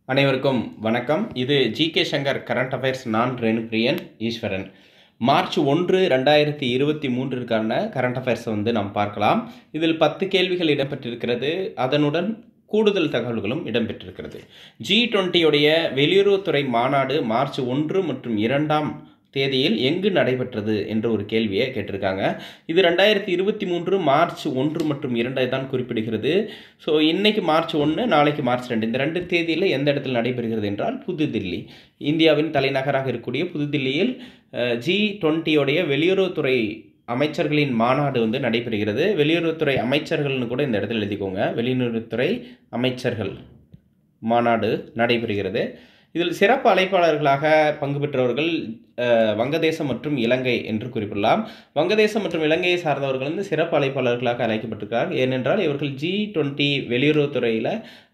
அனைவருக்கும் வணக்கம் இது ஜிகே சங்கர் கரண்ட் அஃபேர்ஸ் நான் ரேணுபிரியன் ஈஸ்வரன் மார்ச் ஒன்று ரெண்டாயிரத்தி இருபத்தி மூன்றிற்கான கரண்ட் அஃபேர்ஸை வந்து நாம் பார்க்கலாம் இதில் பத்து கேள்விகள் இடம்பெற்றிருக்கிறது அதனுடன் கூடுதல் தகவல்களும் இடம்பெற்றிருக்கிறது ஜி டுவெண்ட்டியுடைய வெளியுறவுத்துறை மாநாடு மார்ச் ஒன்று மற்றும் இரண்டாம் தேதியில் எங்கு நடைபெற்றது என்ற ஒரு கேள்வியை கேட்டிருக்காங்க இது ரெண்டாயிரத்தி இருபத்தி மூன்று மார்ச் ஒன்று மற்றும் இரண்டை தான் குறிப்பிடுகிறது ஸோ இன்னைக்கு மார்ச் ஒன்று நாளைக்கு மார்ச் ரெண்டு இந்த ரெண்டு தேதியில் எந்த இடத்தில் நடைபெறுகிறது என்றால் புதுதில்லி இந்தியாவின் தலைநகராக இருக்கக்கூடிய புதுதில்லியில் ஜி டுவெண்ட்டியோடைய வெளியுறவுத்துறை அமைச்சர்களின் மாநாடு வந்து நடைபெறுகிறது வெளியுறவுத்துறை அமைச்சர்கள்னு கூட இந்த இடத்துல எழுதிக்கோங்க வெளியுறவுத்துறை அமைச்சர்கள் மாநாடு நடைபெறுகிறது இதில் சிறப்பு அழைப்பாளர்களாக பங்கு பெற்றவர்கள் வங்கதேசம் மற்றும் இலங்கை என்று குறிப்பிடலாம் வங்கதேசம் மற்றும் இலங்கையை சார்ந்தவர்கள் வந்து சிறப்பு அழைப்பாளர்களாக அழைக்கப்பட்டிருக்கிறார் ஏனென்றால் இவர்கள் ஜி டுவெண்ட்டி வெளியுறவுத்துறையில்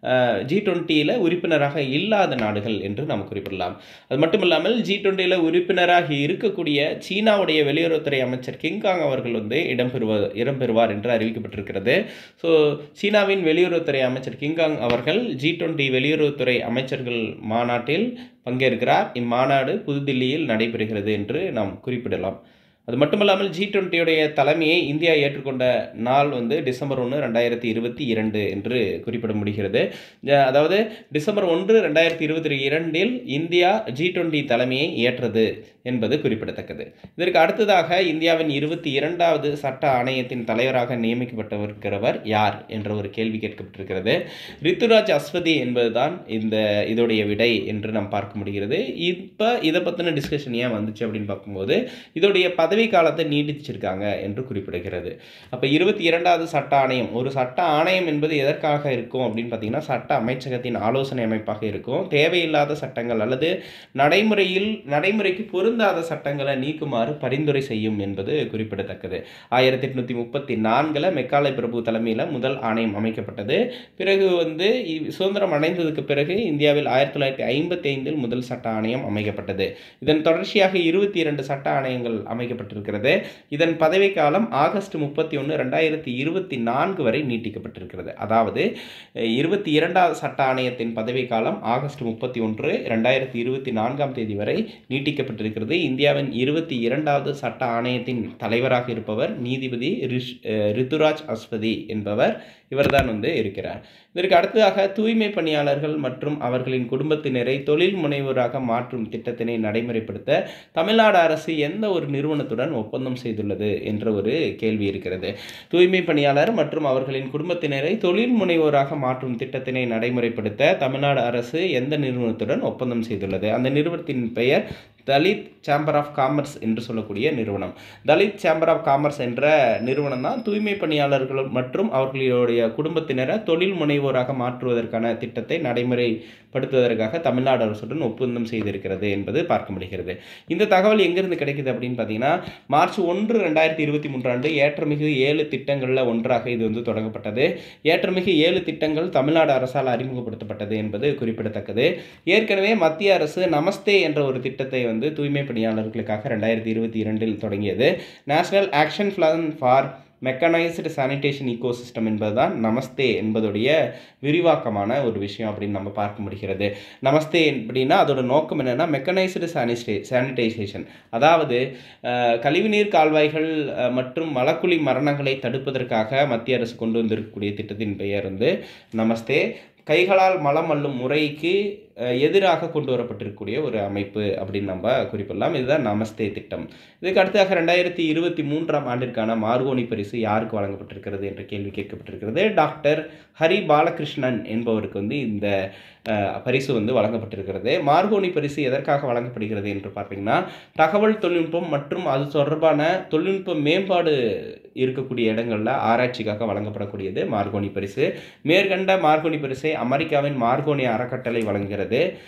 ஜி டுவெண்ட்டியில் உறுப்பினராக இல்லாத நாடுகள் என்று நாம் குறிப்பிடலாம் அது மட்டும் இல்லாமல் ஜி டுவெண்ட்டியில் உறுப்பினராக இருக்கக்கூடிய சீனாவுடைய வெளியுறவுத்துறை அமைச்சர் கிங்காங் அவர்கள் வந்து இடம்பெறுவார் இடம்பெறுவார் என்று அறிவிக்கப்பட்டிருக்கிறது ஸோ சீனாவின் வெளியுறவுத்துறை அமைச்சர் கிங்காங் அவர்கள் ஜி டுவெண்ட்டி வெளியுறவுத்துறை அமைச்சர்கள் மாநாட்டில் பங்கேற்கிறார் இம்மாநாடு புதுதில்லியில் நடைபெறுகிறது என்று நாம் குறிப்பிடலாம் அது மட்டுமல்லாமல் ஜி டுவெண்ட்டியுடைய தலைமையை இந்தியா ஏற்றுக்கொண்ட நாள் வந்து டிசம்பர் ஒன்று ரெண்டாயிரத்தி இருபத்தி இரண்டு என்று குறிப்பிட முடிகிறது அதாவது டிசம்பர் ஒன்று ரெண்டாயிரத்தி இருபத்தி இரண்டில் இந்தியா ஜி டுவெண்ட்டி தலைமையை ஏற்றது என்பது குறிப்பிடத்தக்கது இதற்கு அடுத்ததாக இந்தியாவின் இருபத்தி இரண்டாவது சட்ட ஆணையத்தின் தலைவராக நியமிக்கப்பட்டிருக்கிறவர் யார் என்ற ஒரு கேள்வி கேட்கப்பட்டிருக்கிறது ரித்துராஜ் அஸ்வதி என்பதுதான் இந்த இதோடைய விடை என்று நாம் பார்க்க முடிகிறது இப்போ இதை பற்றின டிஸ்கஷன் ஏன் வந்துச்சு அப்படின்னு பார்க்கும்போது இதோடைய பதவி காலத்தை நீடிச்சிருக்காங்க என்று குறிப்பிடுகிறது அப்போ இருபத்தி இரண்டாவது சட்ட ஆணையம் ஒரு சட்ட ஆணையம் என்பது எதற்காக இருக்கும் அப்படின்னு பார்த்தீங்கன்னா சட்ட அமைச்சகத்தின் ஆலோசனை அமைப்பாக இருக்கும் தேவையில்லாத சட்டங்கள் அல்லது நடைமுறையில் நடைமுறைக்கு பொருந்தாத சட்டங்களை நீக்குமாறு பரிந்துரை செய்யும் என்பது குறிப்பிடத்தக்கது ஆயிரத்தி எட்நூற்றி முப்பத்தி நான்கில் மெக்காலை பிரபு தலைமையில் முதல் ஆணையம் அமைக்கப்பட்டது பிறகு வந்து சுதந்திரம் அடைந்ததுக்கு பிறகு இந்தியாவில் ஆயிரத்தி தொள்ளாயிரத்தி ஐம்பத்தி ஐந்தில் முதல் சட்ட ஆணையம் அமைக்கப்பட்டது இதன் தொடர்ச்சியாக இருபத்தி இரண்டு சட்ட ஆணையங்கள் அமைக்கப்பட்டிருக்கிறது இதன் பதவி காலம் ஆகஸ்ட் முப்பத்தி ஒன்று ரெண்டாயிரத்தி இருபத்தி நான்கு வரை நீட்டிக்கப்பட்டிருக்கிறது அதாவது இருபத்தி இரண்டாவது சட்ட ஆணையத்தின் பதவி காலம் ஆகஸ்ட் முப்பத்தி ஒன்று ரெண்டாயிரத்தி இருபத்தி நான்காம் தேதி வரை நீட்டிக்கப்பட்டிருக்கிறது இந்தியாவின் இருபத்தி இரண்டாவது சட்ட ஆணையத்தின் தலைவராக இருப்பவர் நீதிபதி ரிஷ் ரித்துராஜ் அஸ்வதி என்பவர் இவர்தான் வந்து இருக்கிறார் இதற்கு அடுத்ததாக தூய்மை பணியாளர்கள் மற்றும் அவர்களின் குடும்பத்தினரை தொழில் முனைவோராக மாற்றும் திட்டத்தினை நடைமுறைப்படுத்த தமிழ்நாடு அரசு எந்த ஒரு நிறுவனத்துடன் ஒப்பந்தம் செய்துள்ளது என்ற ஒரு கேள்வி இருக்கிறது தூய்மை பணியாளர் மற்றும் அவர்களின் குடும்பத்தினரை தொழில் முனைவோராக மாற்றும் திட்டத்தினை நடைமுறைப்படுத்த தமிழ்நாடு அரசு எந்த நிறுவனத்துடன் ஒப்பந்தம் செய்துள்ளது அந்த நிறுவனத்தின் பெயர் தலித் சேம்பர் ஆஃப் காமர்ஸ் என்று சொல்லக்கூடிய நிறுவனம் தலித் சேம்பர் ஆஃப் காமர்ஸ் என்ற நிறுவனம் தான் தூய்மை பணியாளர்கள் மற்றும் அவர்களுடைய குடும்பத்தினரை தொழில் முனைவோராக மாற்றுவதற்கான திட்டத்தை நடைமுறைப்படுத்துவதற்காக தமிழ்நாடு அரசுடன் ஒப்பந்தம் செய்திருக்கிறது என்பது பார்க்க முடிகிறது இந்த தகவல் எங்கிருந்து கிடைக்குது அப்படின்னு பார்த்தீங்கன்னா மார்ச் ஒன்று ரெண்டாயிரத்தி இருபத்தி மூன்றாண்டு ஏற்றமிகு ஏழு திட்டங்களில் ஒன்றாக இது வந்து தொடங்கப்பட்டது ஏற்றமிகு ஏழு திட்டங்கள் தமிழ்நாடு அரசால் அறிமுகப்படுத்தப்பட்டது என்பது குறிப்பிடத்தக்கது ஏற்கனவே மத்திய அரசு நமஸ்தே என்ற ஒரு திட்டத்தை வந்து தூய்மை பணியாளர்களுக்காக ரெண்டாயிரத்தி இருபத்தி இரண்டில் தொடங்கியது national action plan for mechanised sanitation ecosystem என்பதுதான் நமஸ்தே என்பதுடைய விரிவாக்கமான ஒரு விஷயம் அப்படின்னு நம்ம பார்க்க முடிகிறது நமஸ்தே அப்படின்னா அதோட நோக்கம் என்னென்னா மெக்கனைஸ்டு சானிஸ்டே சானிடைசேஷன் அதாவது கழிவுநீர் கால்வாய்கள் மற்றும் மலக்குழி மரணங்களை தடுப்பதற்காக மத்திய அரசு கொண்டு வந்திருக்கக்கூடிய திட்டத்தின் பெயர் வந்து நமஸ்தே கைகளால் மலம் அள்ளும் முறைக்கு எதிராக கொண்டு வரப்பட்டிருக்கக்கூடிய ஒரு அமைப்பு அப்படின்னு நம்ம குறிப்பிடலாம் இதுதான் நமஸ்தே திட்டம் இதுக்கு அடுத்தாக ரெண்டாயிரத்தி இருபத்தி மூன்றாம் ஆண்டிற்கான மார்கோனி பரிசு யாருக்கு வழங்கப்பட்டிருக்கிறது என்ற கேள்வி கேட்கப்பட்டிருக்கிறது டாக்டர் ஹரி பாலகிருஷ்ணன் என்பவருக்கு வந்து இந்த பரிசு வந்து வழங்கப்பட்டிருக்கிறது மார்கோனி பரிசு எதற்காக வழங்கப்படுகிறது என்று பார்த்தீங்கன்னா தகவல் தொழில்நுட்பம் மற்றும் அது தொடர்பான தொழில்நுட்ப மேம்பாடு இருக்கக்கூடிய இடங்களில் ஆராய்ச்சிக்காக வழங்கப்படக்கூடியது மார்கோனி பரிசு மேற்கண்ட மார்கோனி பரிசை அமெரிக்காவின் மார்கோனி அறக்கட்டளை வழங்குகிறது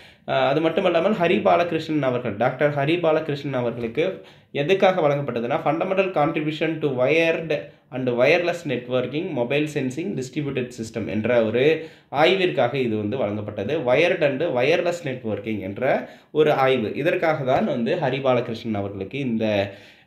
அது மட்டுமல்லாமல் ஹரி பாலகிருஷ்ணன் அவர்கள் டாக்டர் ஹரி பாலகிருஷ்ணன் அவர்களுக்கு எதுக்காக வழங்கப்பட்டதுன்னா fundamental contribution to wired and wireless networking mobile sensing distributed system என்ற ஒரு ஆய்விற்காக இது வந்து வழங்கப்பட்டது வயர்டு அண்டு வயர்லெஸ் நெட்ஒர்க்கிங் என்ற ஒரு ஆய்வு இதற்காக தான் வந்து ஹரி பாலகிருஷ்ணன் அவர்களுக்கு இந்த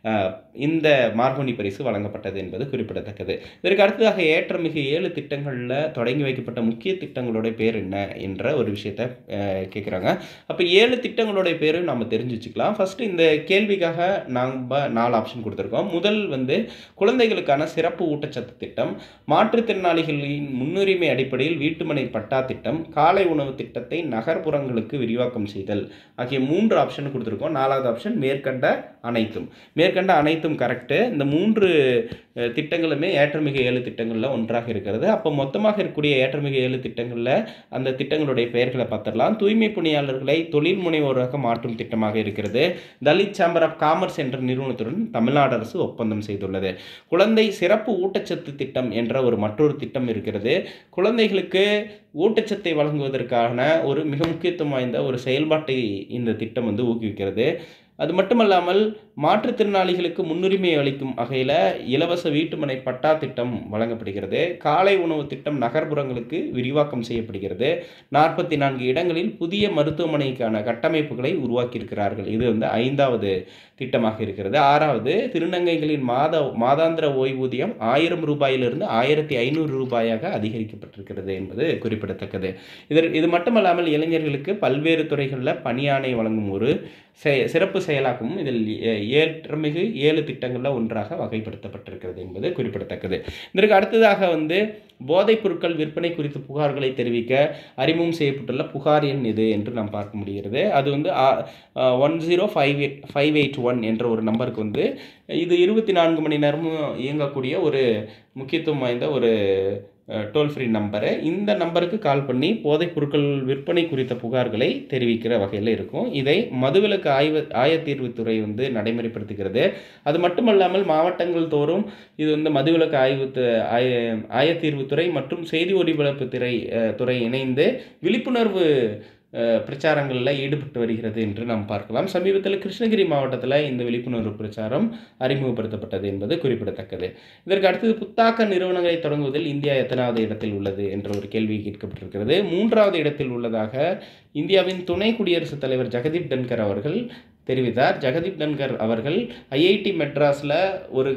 இந்த மார்கோனி பரிசு வழங்கப்பட்டது என்பது குறிப்பிடத்தக்கது இதற்கு அடுத்ததாக ஏற்றமிகு ஏழு திட்டங்களில் தொடங்கி வைக்கப்பட்ட முக்கிய திட்டங்களுடைய பேர் என்ன என்ற ஒரு விஷயத்தை கேட்குறாங்க அப்போ ஏழு திட்டங்களுடைய பேர் நம்ம தெரிஞ்சு வச்சுக்கலாம் ஃபஸ்ட்டு இந்த கேள்விக்காக நம்ம நாலு ஆப்ஷன் கொடுத்துருக்கோம் முதல் வந்து குழந்தைகளுக்கான சிறப்பு ஊட்டச்சத்து திட்டம் மாற்றுத்திறனாளிகளின் முன்னுரிமை அடிப்படையில் வீட்டுமனை பட்டா திட்டம் காலை உணவு திட்டத்தை நகர்ப்புறங்களுக்கு விரிவாக்கம் செய்தல் ஆகிய மூன்று ஆப்ஷன் கொடுத்துருக்கோம் நாலாவது ஆப்ஷன் மேற்கண்ட அனைத்தும் மேற்கண்ட அனைத்தும் கரெக்டு இந்த மூன்று அஹ், திட்டங்களுமே ஏற்றமிகு ஏழு திட்டங்களில் ஒன்றாக இருக்கிறது அப்போ மொத்தமாக இருக்கக்கூடிய ஏற்றமிகு ஏழு திட்டங்களில் அந்த திட்டங்களுடைய பெயர்களை பார்த்துடலாம் தூய்மை பணியாளர்களை தொழில் முனைவோராக மாற்றும் திட்டமாக இருக்கிறது தலித் சேம்பர் ஆஃப் காமர்ஸ் என்ற நிறுவனத்துடன் தமிழ்நாடு அரசு ஒப்பந்தம் செய்துள்ளது குழந்தை சிறப்பு ஊட்டச்சத்து திட்டம் என்ற ஒரு மற்றொரு திட்டம் இருக்கிறது குழந்தைகளுக்கு ஊட்டச்சத்தை வழங்குவதற்கான ஒரு மிக முக்கியத்துவம் வாய்ந்த ஒரு செயல்பாட்டை இந்த திட்டம் வந்து ஊக்குவிக்கிறது அது மட்டுமல்லாமல் மாற்றுத்திறனாளிகளுக்கு முன்னுரிமை அளிக்கும் வகையில் இலவச வீட்டுமனை பட்டா திட்டம் வழங்கப்படுகிறது காலை உணவு திட்டம் நகர்ப்புறங்களுக்கு விரிவாக்கம் செய்யப்படுகிறது நாற்பத்தி நான்கு இடங்களில் புதிய மருத்துவமனைக்கான கட்டமைப்புகளை உருவாக்கியிருக்கிறார்கள் இது வந்து ஐந்தாவது திட்டமாக இருக்கிறது ஆறாவது திருநங்கைகளின் மாத மாதாந்திர ஓய்வூதியம் ஆயிரம் ரூபாயிலிருந்து ஆயிரத்தி ஐநூறு ரூபாயாக அதிகரிக்கப்பட்டிருக்கிறது என்பது குறிப்பிடத்தக்கது இதற்கு இது மட்டுமல்லாமல் இளைஞர்களுக்கு பல்வேறு துறைகளில் பணியாணை வழங்கும் ஒரு செ- சிறப்பு செயலாக்கமும் இதில் ஏ- ஏற்றமிகு ஏழு திட்டங்களில் ஒன்றாக வகைப்படுத்தப்பட்டிருக்கிறது என்பது குறிப்பிடத்தக்கது இதற்கு அடுத்ததாக வந்து போதைப் பொருட்கள் விற்பனை குறித்த புகார்களை தெரிவிக்க அறிமுகம் செய்யப்பட்டுள்ள புகார் எண் இது என்று நாம் பார்க்க முடிகிறது அது வந்து one zero five eight five eight one என்ற ஒரு நம்பருக்கு வந்து இது இருபத்தி நான்கு மணி நேரமும் இயங்கக்கூடிய ஒரு முக்கியத்துவம் வாய்ந்த ஒரு டோல் ஃப்ரீ நம்பரு இந்த நம்பருக்கு கால் பண்ணி போதைப் பொருட்கள் விற்பனை குறித்த புகார்களை தெரிவிக்கிற வகையில் இருக்கும் இதை மதுவிலக்கு ஆய்வு ஆயத்தீர்வுத்துறை வந்து நடைமுறைப்படுத்துகிறது அது மட்டுமல்லாமல் மாவட்டங்கள் தோறும் இது வந்து மதுவிலக்கு ஆய்வு து- ஆய ஆயத்தீர்வுத்துறை மற்றும் செய்தி ஒலிபரப்பு துறை அஹ், துறை இணைந்து விழிப்புணர்வு அஹ், பிரச்சாரங்களில் ஈடுபட்டு வருகிறது என்று நாம் பார்க்கலாம் சமீபத்தில் கிருஷ்ணகிரி மாவட்டத்தில் இந்த விழிப்புணர்வு பிரச்சாரம் அறிமுகப்படுத்தப்பட்டது என்பது குறிப்பிடத்தக்கது இதற்கு அடுத்தது புத்தாக்க நிறுவனங்களை தொடங்குவதில் இந்தியா எத்தனாவது இடத்தில் உள்ளது என்ற ஒரு கேள்வி கேட்கப்பட்டிருக்கிறது மூன்றாவது இடத்தில் உள்ளதாக இந்தியாவின் துணை குடியரசுத் தலைவர் ஜெகதீப் தன்கர் அவர்கள் தெரிவித்தார் ஜெகதீப் தன்கர் அவர்கள் ஐஐடி மெட்ராஸில் ஒரு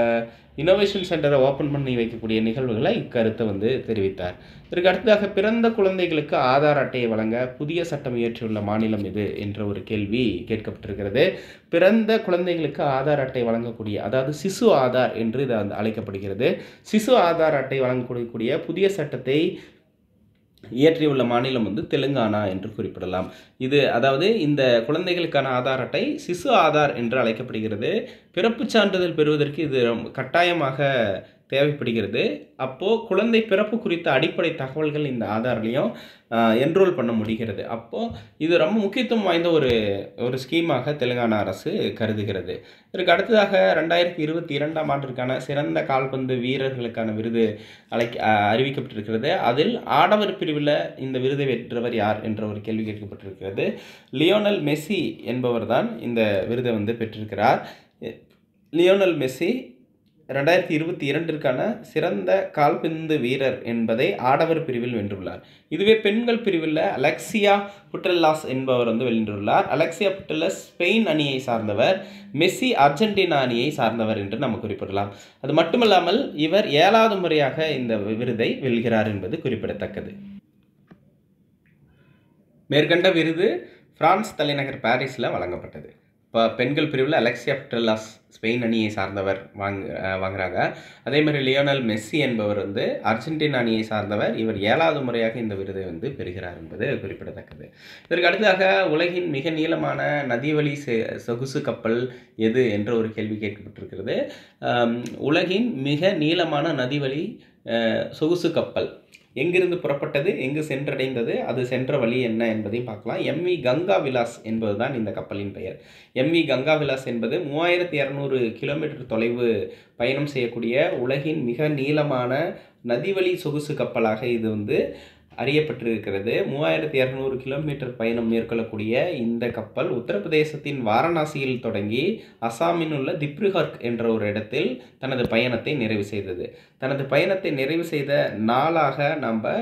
இனோவேஷன் சென்டரை ஓப்பன் பண்ணி வைக்கக்கூடிய நிகழ்வுகளை இக்கருத்தை வந்து தெரிவித்தார் இதற்கு அடுத்ததாக பிறந்த குழந்தைகளுக்கு ஆதார் அட்டையை வழங்க புதிய சட்டம் இயற்றியுள்ள மாநிலம் இது என்ற ஒரு கேள்வி கேட்கப்பட்டிருக்கிறது பிறந்த குழந்தைகளுக்கு ஆதார் அட்டை வழங்கக்கூடிய அதாவது சிசு ஆதார் என்று இது வந்து அழைக்கப்படுகிறது சிசு ஆதார் அட்டை வழங்கக்கூடிய புதிய சட்டத்தை இயற்றியுள்ள மாநிலம் வந்து தெலுங்கானா என்று குறிப்பிடலாம் இது அதாவது இந்த குழந்தைகளுக்கான ஆதார் அட்டை சிசு ஆதார் என்று அழைக்கப்படுகிறது பிறப்புச் சான்றிதழ் பெறுவதற்கு இது ரொம்ப கட்டாயமாக தேவைப்படுகிறது அப்போது குழந்தை பிறப்பு குறித்த அடிப்படை தகவல்கள் இந்த ஆதார்லேயும் என்ரோல் பண்ண முடிகிறது அப்போது இது ரொம்ப முக்கியத்துவம் வாய்ந்த ஒரு ஒரு ஸ்கீமாக தெலுங்கானா அரசு கருதுகிறது இதற்கு அடுத்ததாக ரெண்டாயிரத்தி இருபத்தி இரண்டாம் ஆண்டிற்கான சிறந்த கால்பந்து வீரர்களுக்கான விருது அழைக்க அஹ், அறிவிக்கப்பட்டிருக்கிறது அதில் ஆடவர் பிரிவில் இந்த விருதை வென்றவர் யார் என்ற ஒரு கேள்வி கேட்கப்பட்டிருக்கிறது லியோனல் மெஸ்ஸி என்பவர் தான் இந்த விருதை வந்து பெற்றிருக்கிறார் லியோனல் மெஸ்ஸி ரெண்டாயிரத்தி இருபத்தி இரண்டிற்கான சிறந்த கால்பந்து வீரர் என்பதை ஆடவர் பிரிவில் வென்றுள்ளார் இதுவே பெண்கள் பிரிவில் அலெக்சியா புட்டல்லாஸ் என்பவர் வந்து வென்றுள்ளார் அலெக்சியா புட்டல்லஸ் ஸ்பெயின் அணியை சார்ந்தவர் மெஸ்ஸி அர்ஜென்டினா அணியை சார்ந்தவர் என்று நம்ம குறிப்பிடலாம் அது மட்டுமல்லாமல் இவர் ஏழாவது முறையாக இந்த விருதை வெல்கிறார் என்பது குறிப்பிடத்தக்கது மேற்கண்ட விருது பிரான்ஸ் தலைநகர் பாரிஸில் வழங்கப்பட்டது இப்போ பெண்கள் பிரிவில் அலெக்சியா புட்டல்லாஸ் ஸ்பெயின் அணியை சார்ந்தவர் வாங்க அஹ் வாங்குறாங்க அதே மாதிரி லியோனல் மெஸ்ஸி என்பவர் வந்து அர்ஜென்டினா அணியை சார்ந்தவர் இவர் ஏழாவது முறையாக இந்த விருதை வந்து பெறுகிறார் என்பது குறிப்பிடத்தக்கது இதற்கு அடுத்ததாக உலகின் மிக நீளமான நதிவழி செ- சொகுசு கப்பல் எது என்ற ஒரு கேள்வி கேட்கப்பட்டிருக்கிறது ஆம், உலகின் மிக நீளமான நதிவழி அஹ், சொகுசு கப்பல் எங்கிருந்து புறப்பட்டது எங்கு சென்றடைந்தது அது சென்ற வழி என்ன என்பதையும் பார்க்கலாம் எம்வி கங்கா விலாஸ் என்பதுதான் இந்த கப்பலின் பெயர் எம்வி கங்கா விலாஸ் என்பது மூவாயிரத்தி இரநூறு கிலோமீட்டர் தொலைவு பயணம் செய்யக்கூடிய உலகின் மிக நீளமான நதிவழி சொகுசு கப்பலாக இது வந்து அறியப்பட்டிருக்கிறது மூவாயிரத்தி இரநூறு கிலோமீட்டர் பயணம் மேற்கொள்ளக்கூடிய இந்த கப்பல் உத்தரப்பிரதேசத்தின் வாரணாசியில் தொடங்கி அசாமில் உள்ள திப்ருகர்க் என்ற ஒரு இடத்தில் தனது பயணத்தை நிறைவு செய்தது தனது பயணத்தை நிறைவு செய்த நாளாக நம்ம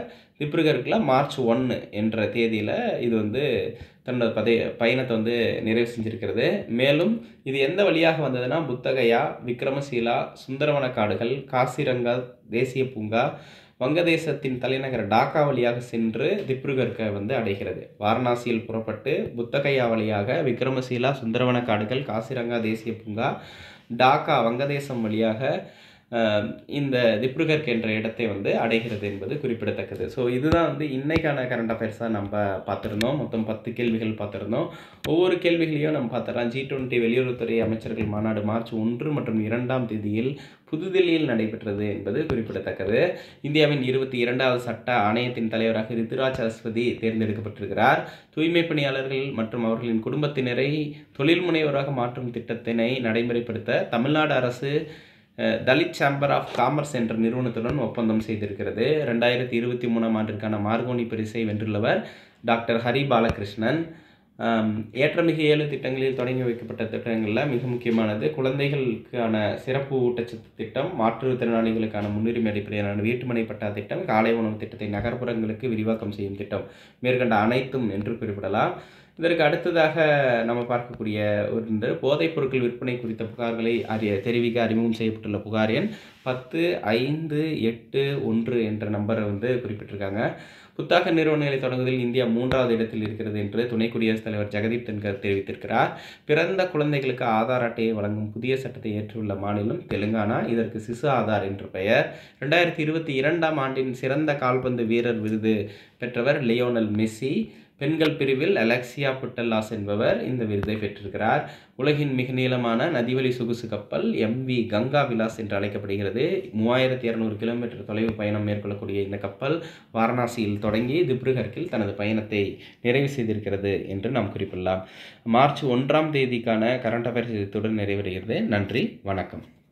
திப்ருகருக்கில் மார்ச் ஒன்று என்ற தேதியில் இது வந்து தன்னோட பதை பயணத்தை வந்து நிறைவு செஞ்சிருக்கிறது மேலும் இது எந்த வழியாக வந்ததுன்னா புத்தகயா விக்ரமசீலா சுந்தரவன காடுகள் காசிரங்கா தேசிய பூங்கா வங்கதேசத்தின் தலைநகர் டாக்கா வழியாக சென்று திப்ருகர்கை வந்து அடைகிறது வாரணாசியில் புறப்பட்டு புத்தகையா வழியாக விக்ரமசீலா சுந்தரவன காடுகள் காசிரங்கா தேசிய பூங்கா டாக்கா வங்கதேசம் வழியாக அஹ், இந்த திப்ருகர்க் என்ற இடத்தை வந்து அடைகிறது என்பது குறிப்பிடத்தக்கது ஸோ இதுதான் வந்து இன்னைக்கான கரண்ட் அஃபேர்ஸாக நம்ம பார்த்துருந்தோம் மொத்தம் பத்து கேள்விகள் பார்த்துருந்தோம் ஒவ்வொரு கேள்விகளையும் நம்ம பார்த்துறோம் ஜி டுவெண்ட்டி வெளியுறவுத்துறை அமைச்சர்கள் மாநாடு மார்ச் ஒன்று மற்றும் இரண்டாம் தேதியில் புதுதில்லியில் நடைபெற்றது என்பது குறிப்பிடத்தக்கது இந்தியாவின் இருபத்தி இரண்டாவது சட்ட ஆணையத்தின் தலைவராக ரித்துராஜ் சரஸ்வதி தேர்ந்தெடுக்கப்பட்டிருக்கிறார் தூய்மை பணியாளர்கள் மற்றும் அவர்களின் குடும்பத்தினரை தொழில் முனைவராக மாற்றும் திட்டத்தினை நடைமுறைப்படுத்த தமிழ்நாடு அரசு அஹ், தலித் சேம்பர் ஆஃப் காமர்ஸ் என்ற நிறுவனத்துடன் ஒப்பந்தம் செய்திருக்கிறது ரெண்டாயிரத்தி இருபத்தி மூணாம் ஆண்டிற்கான மார்கோனி பரிசை வென்றுள்ளவர் டாக்டர் ஹரி பாலகிருஷ்ணன் ஆம், ஏற்றமிகு ஏழு திட்டங்களில் தொடங்கி வைக்கப்பட்ட திட்டங்களில் மிக முக்கியமானது குழந்தைகளுக்கான சிறப்பு ஊட்டச்சத்து திட்டம் மாற்றுத்திறனாளிகளுக்கான முன்னுரிமை அடிப்படையிலான வீட்டுமனை பட்டா திட்டம் காலை உணவு திட்டத்தை நகர்ப்புறங்களுக்கு விரிவாக்கம் செய்யும் திட்டம் மேற்கண்ட அனைத்தும் என்று குறிப்பிடலாம் இதற்கு அடுத்ததாக நம்ம பார்க்கக்கூடிய ஒன்று போதைப் பொருட்கள் விற்பனை குறித்த புகார்களை அறிய தெரிவிக்க அறிமுகம் செய்யப்பட்டுள்ள புகார் எண் பத்து ஐந்து எட்டு ஒன்று என்ற நம்பரை வந்து குறிப்பிட்டிருக்காங்க புத்தாக்க நிறுவனங்களை தொடங்குவதில் இந்தியா மூன்றாவது இடத்தில் இருக்கிறது என்று துணை குடியரசுத் தலைவர் ஜெகதீப் தன்கர் தெரிவித்திருக்கிறார் பிறந்த குழந்தைகளுக்கு ஆதார் அட்டையை வழங்கும் புதிய சட்டத்தை ஏற்றுள்ள மாநிலம் தெலுங்கானா இதற்கு சிசு ஆதார் என்று பெயர் ரெண்டாயிரத்தி இருபத்தி இரண்டாம் ஆண்டின் சிறந்த கால்பந்து வீரர் விருது பெற்றவர் லியோனல் மெஸ்ஸி பெண்கள் பிரிவில் அலெக்சியா புட்டல்லாஸ் என்பவர் இந்த விருதை பெற்றிருக்கிறார் உலகின் மிக நீளமான நதிவழி சொகுசு கப்பல் எம்வி கங்கா விலாஸ் என்று அழைக்கப்படுகிறது மூவாயிரத்தி இரநூறு கிலோமீட்டர் தொலைவு பயணம் மேற்கொள்ளக்கூடிய இந்த கப்பல் வாரணாசியில் தொடங்கி திப்ருகர்கில் தனது பயணத்தை நிறைவு செய்திருக்கிறது என்று நாம் குறிப்பிடலாம் மார்ச் ஒன்றாம் தேதிக்கான கரண்ட் அஃபேர்ஸ் இத்துடன் நிறைவடைகிறது நன்றி வணக்கம்